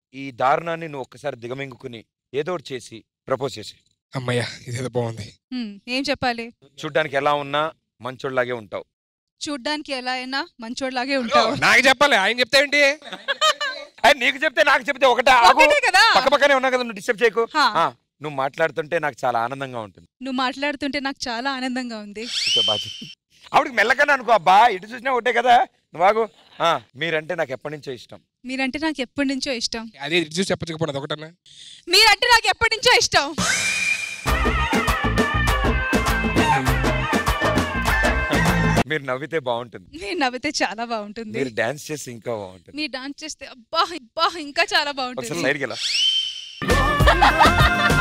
ఈ దారుణాన్ని నువ్వు ఒక్కసారి దిగమింగుకుని ఏదో ఒకటి చేసి ప్రపోజ్ చేసి అమ్మయ్య ఇదేదో బాగుంది హ్మ్, ఏం చెప్పాలి చూడ్డానికి ఎలా ఉన్నా మంచోళ్ళలాగే ఉంటావు చూడ్డానికి ఎలా అయినా మంచోడ్లాగే ఉంటావు నాకు చెప్పాలి ఆయన చెప్తే ఏంటి అయ్, నీకు చెప్తే నాకు చెప్తే ఒకటే ఆగు ఒకటే కదా పక్క పక్కనే ఉన్నా కదా నువ్వు డిస్టర్బ్ చేయకు హా. ఆ, నువ్వు మాట్లాడుతుంటే నాకు చాలా ఆనందంగా ఉంటుంది నువ్వు మాట్లాడుతుంటే నాకు చాలా ఆనందంగా ఉంది ఇక బాజీ. ఆవిడకి మెల్లకనే అనుకో అబ్బా ఇటు చూసినా ఒకటే కదా నువ్వు ఆగు ఆ, మీరంటే నాకు ఎప్పటి నుంచో ఇష్టం మీరంటే నాకు ఎప్పటి నుంచో ఇష్టం అది ఇటు చూసి చెప్పకపోతే ఒకటన్నా మీరంటే నాకు ఎప్పటి నుంచో ఇష్టం మీరు నవ్వితే బాగుంటుంది మీరు నవ్వితే చాలా బాగుంటుంది మీరు డాన్స్ చేస్తే ఇంకా బాగుంటుంది మీరు డాన్స్ చేస్తే అబ్బా అబ్బా ఇంకా చాలా ఒకసారి బాగుంటుంది సైడ్కి వెళ్ళా